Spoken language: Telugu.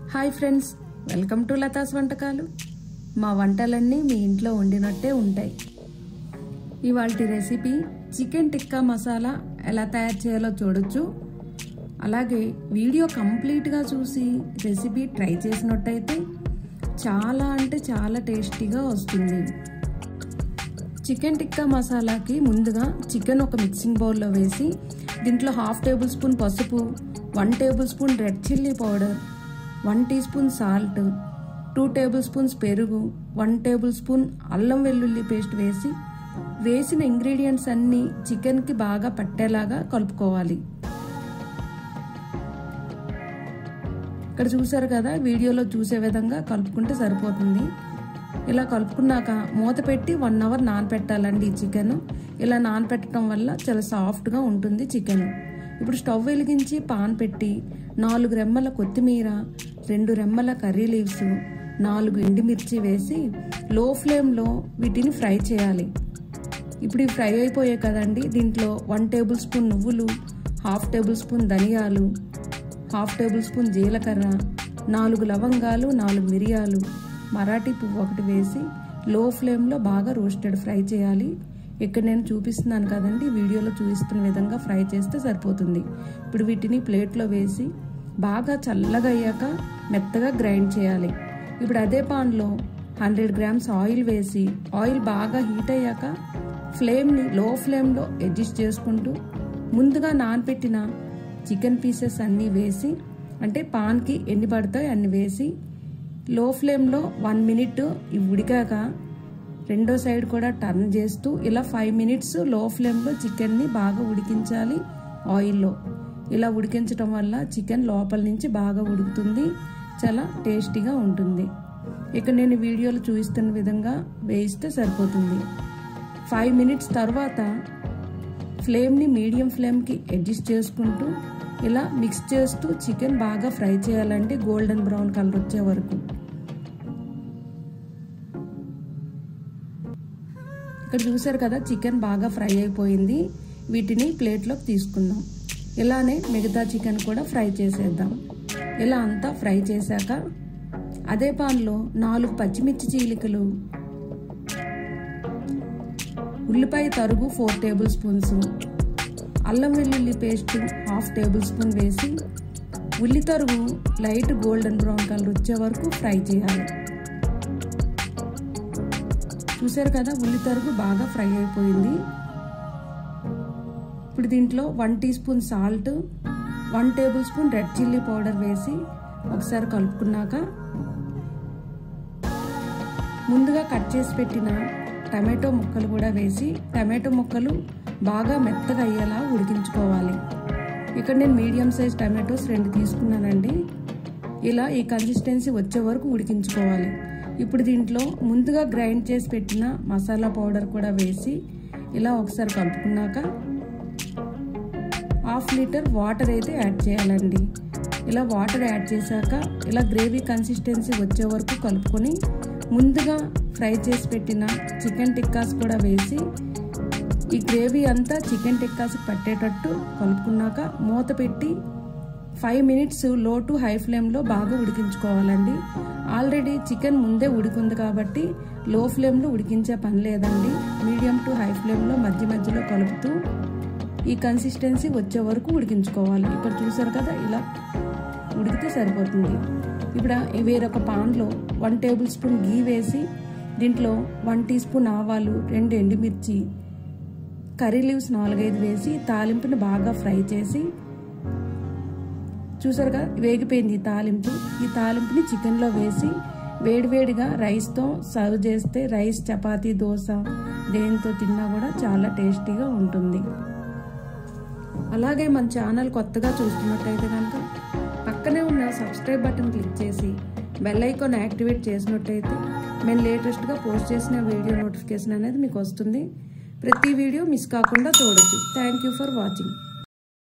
hi friends welcome to Latha's వంటకాలు మా వంటలన్నీ మీ ఇంట్లో వండినట్టే ఉంటాయి ఇవాళ రెసిపీ చికెన్ టిక్కా మసాలా ఎలా తయారు చేయాలో చూడొచ్చు అలాగే వీడియో కంప్లీట్గా చూసి రెసిపీ ట్రై చేసినట్టయితే చాలా అంటే చాలా టేస్టీగా వస్తుంది చికెన్ టిక్కా మసాలాకి ముందుగా చికెన్ ఒక మిక్సింగ్ బౌల్లో వేసి దీంట్లో హాఫ్ టేబుల్ స్పూన్ పసుపు one tablespoon red chilli powder one teaspoon salt two tablespoons పెరుగు వన్ టేబుల్ స్పూన్ అల్లం వెల్లుల్లి పేస్ట్ వేసి వేసిన ఇంగ్రీడియంట్స్ అన్నీ చికెన్కి బాగా పట్టేలాగా కలుపుకోవాలి ఇక్కడ చూసారు కదా వీడియోలో చూసే విధంగా కలుపుకుంటే సరిపోతుంది ఇలా కలుపుకున్నాక మూత పెట్టి వన్ అవర్ నానపెట్టాలండి ఈ చికెన్ ఇలా నానపెట్టడం వల్ల చాలా సాఫ్ట్గా ఉంటుంది చికెన్ ఇప్పుడు స్టవ్ వెలిగించి పాన్ పెట్టి నాలుగు రెమ్మల కొత్తిమీర రెండు రెమ్మల కర్రీ లీవ్స్ నాలుగు ఎండుమిర్చి వేసి లో ఫ్లేమ్లో వీటిని ఫ్రై చేయాలి ఇప్పుడు ఇవి ఫ్రై అయిపోయాయి కదండి దీంట్లో వన్ టేబుల్ స్పూన్ నువ్వులు హాఫ్ టేబుల్ స్పూన్ ధనియాలు హాఫ్ టేబుల్ స్పూన్ జీలకర్ర నాలుగు లవంగాలు నాలుగు మిరియాలు మరాఠీ పువ్వు ఒకటి వేసి లో ఫ్లేమ్లో బాగా రోస్టెడ్ ఫ్రై చేయాలి ఇక్కడ నేను చూపిస్తున్నాను కదండి వీడియోలో చూపిస్తున్న విధంగా ఫ్రై చేస్తే సరిపోతుంది ఇప్పుడు వీటిని ప్లేట్లో వేసి బాగా చల్లగా అయ్యాక మెత్తగా గ్రైండ్ చేయాలి ఇప్పుడు అదే పాన్లో హండ్రెడ్ గ్రామ్స్ ఆయిల్ వేసి ఆయిల్ బాగా హీట్ అయ్యాక ఫ్లేమ్ని లో ఫ్లేమ్లో అడ్జస్ట్ చేసుకుంటూ ముందుగా నానపెట్టిన చికెన్ పీసెస్ అన్నీ వేసి అంటే పాన్కి ఎన్ని పడతాయి అన్ని వేసి లో ఫ్లేమ్లో వన్ మినిట్ ఇవి ఉడికాక రెండో సైడ్ కూడా టర్న్ చేస్తూ ఇలా ఫైవ్ మినిట్స్ లో ఫ్లేమ్లో చికెన్ని బాగా ఉడికించాలి ఆయిల్లో ఇలా ఉడికించడం వల్ల చికెన్ లోపల నుంచి బాగా ఉడుకుతుంది చాలా టేస్టీగా ఉంటుంది ఇక్కడ నేను వీడియోలో చూపిస్తున్న విధంగా వేయిస్తే సరిపోతుంది ఫైవ్ మినిట్స్ తర్వాత ఫ్లేమ్ని మీడియం ఫ్లేమ్కి అడ్జస్ట్ చేసుకుంటూ ఇలా మిక్స్ చేస్తూ చికెన్ బాగా ఫ్రై చేయాలంటే గోల్డెన్ బ్రౌన్ కలర్ వచ్చే వరకు ఇక్కడ చూసారు కదా చికెన్ బాగా ఫ్రై అయిపోయింది వీటిని ప్లేట్లోకి తీసుకుందాం ఇలానే మిగతా చికెన్ కూడా ఫ్రై చేసేద్దాం ఇలా అంతా ఫ్రై చేశాక అదే పాన్లో నాలుగు పచ్చిమిర్చి చీలికలు ఉల్లిపాయ తరుగు ఫోర్ టేబుల్ స్పూన్స్ అల్లం వెల్లుల్లి పేస్ట్ హాఫ్ టేబుల్ స్పూన్ వేసి ఉల్లి తరుగు లైట్ గోల్డెన్ బ్రౌన్ కలర్ వచ్చే వరకు ఫ్రై చేయాలి చూసారు కదా ఉల్లి తరుగు బాగా ఫ్రై అయిపోయింది ఇప్పుడు దీంట్లో one teaspoon salt one tablespoon red chilli powder వేసి ఒకసారి కలుపుకున్నాక ముందుగా కట్ చేసి పెట్టిన టమాటో ముక్కలు కూడా వేసి టమాటో ముక్కలు బాగా మెత్తగా అయ్యేలా ఉడికించుకోవాలి ఇక్కడ నేను మీడియం సైజ్ టమాటోస్ రెండు తీసుకున్నానండి ఇలా ఈ కన్సిస్టెన్సీ వచ్చే వరకు ఉడికించుకోవాలి ఇప్పుడు దీంట్లో ముందుగా గ్రైండ్ చేసి పెట్టిన మసాలా పౌడర్ కూడా వేసి ఇలా ఒకసారి కలుపుకున్నాక హాఫ్ లీటర్ వాటర్ అయితే యాడ్ చేయాలండి ఇలా వాటర్ యాడ్ చేశాక ఇలా గ్రేవీ కన్సిస్టెన్సీ వచ్చే వరకు కలుపుకొని ముందుగా ఫ్రై చేసి పెట్టిన చికెన్ టిక్కాస్ కూడా వేసి ఈ గ్రేవీ అంతా చికెన్ టిక్కాస్ పట్టేటట్టు కలుపుకున్నాక మూత పెట్టి five minutes low to high ఫ్లేమ్లో బాగా ఉడికించుకోవాలండి ఆల్రెడీ చికెన్ ముందే ఉడికింది కాబట్టి లో ఫ్లేమ్లో ఉడికించే పని లేదండి మీడియం టు హై ఫ్లేమ్లో మధ్య మధ్యలో కలుపుతూ ఈ కన్సిస్టెన్సీ వచ్చే వరకు ఉడికించుకోవాలి ఇక్కడ చూసారు కదా ఇలా ఉడికితే సరిపోతుంది ఇప్పుడు వేరొక పాన్లో వన్ టేబుల్ స్పూన్ గీ వేసి దీంట్లో వన్ టీ స్పూన్ ఆవాలు రెండు ఎండుమిర్చి కర్రీ లీవ్స్ నాలుగైదు వేసి తాలింపుని బాగా ఫ్రై చేసి చూసారుగా వేగిపోయింది ఈ తాలింపు ఈ తాలింపుని చికెన్లో వేసి వేడివేడిగా రైస్తో సర్వ్ చేస్తే రైస్ చపాతీ దోశ దేంతో తిన్నా కూడా చాలా టేస్టీగా ఉంటుంది అలాగే మన ఛానల్ కొత్తగా చూస్తున్నట్టయితే కనుక పక్కనే ఉన్న సబ్స్క్రైబ్ బటన్ క్లిక్ చేసి బెల్ ఐకాన్ యాక్టివేట్ చేసినట్టయితే మేము లేటెస్ట్గా పోస్ట్ చేసిన వీడియో నోటిఫికేషన్ అనేది మీకు వస్తుంది ప్రతి వీడియో మిస్ కాకుండా చూడొచ్చు థ్యాంక్ యూ ఫర్ వాచింగ్